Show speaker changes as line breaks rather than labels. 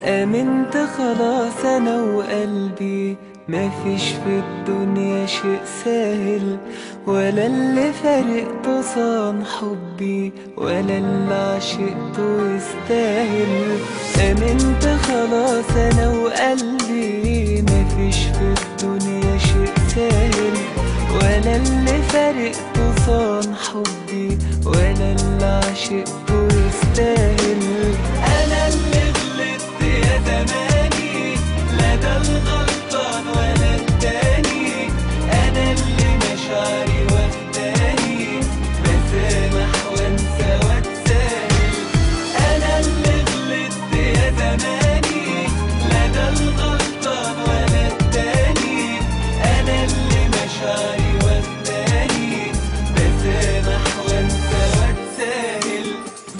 آمنت خلاص أنا وقلبي مفيش في الدنيا شيء سهل ولا اللي فارقته صان حبي ولا اللي عشقته يستاهل آمنت خلاص أنا وقلبي مفيش في الدنيا شيء سهل ولا اللي فارقته صان حبي ولا اللي عشقته يستاهل